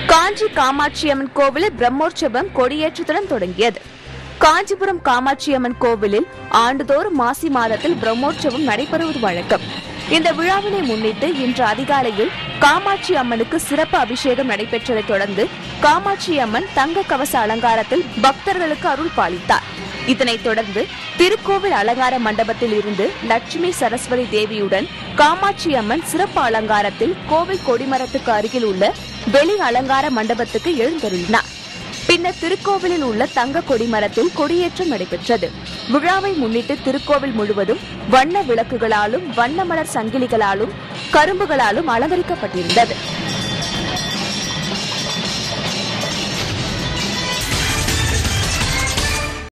காஞ்சி காமாட்சியம்மன் கோவிலில் பிரம்மோற்சவம் கொடியேற்றத்துடன் தொடங்கியது காஞ்சிபுரம் காமாட்சியம்மன் கோவிலில் ஆண்டுதோறும் மாசி மாதத்தில் பிரம்மோற்சவம் நடைபெறுவது வழக்கம் இந்த விழாவினை முன்னிட்டு இன்று அதிகாலையில் காமாட்சி அம்மனுக்கு சிறப்பு அபிஷேகம் நடைபெற்றதைத் தொடர்ந்து காமாட்சி அம்மன் தங்க கவச அலங்காரத்தில் பக்தர்களுக்கு அருள் பாலித்தார் இதனைத் தொடர்ந்து திருக்கோவில் அலங்கார மண்டபத்தில் இருந்து லட்சுமி சரஸ்வதி தேவியுடன் காமாட்சி அம்மன் சிறப்பு அலங்காரத்தில் கோவில் கொடிமரத்துக்கு அருகில் உள்ள வெளி அலங்கார மண்டபத்துக்கு எழுந்தருளினார் பின்னர் திருக்கோவிலில் உள்ள தங்க கொடிமரத்தில் கொடியேற்றம் நடைபெற்றது விழாவை முன்னிட்டு திருக்கோவில் முழுவதும் வண்ண விளக்குகளாலும் வண்ண மலர் சங்கிலிகளாலும் கரும்புகளாலும் அலங்கரிக்கப்பட்டிருந்தது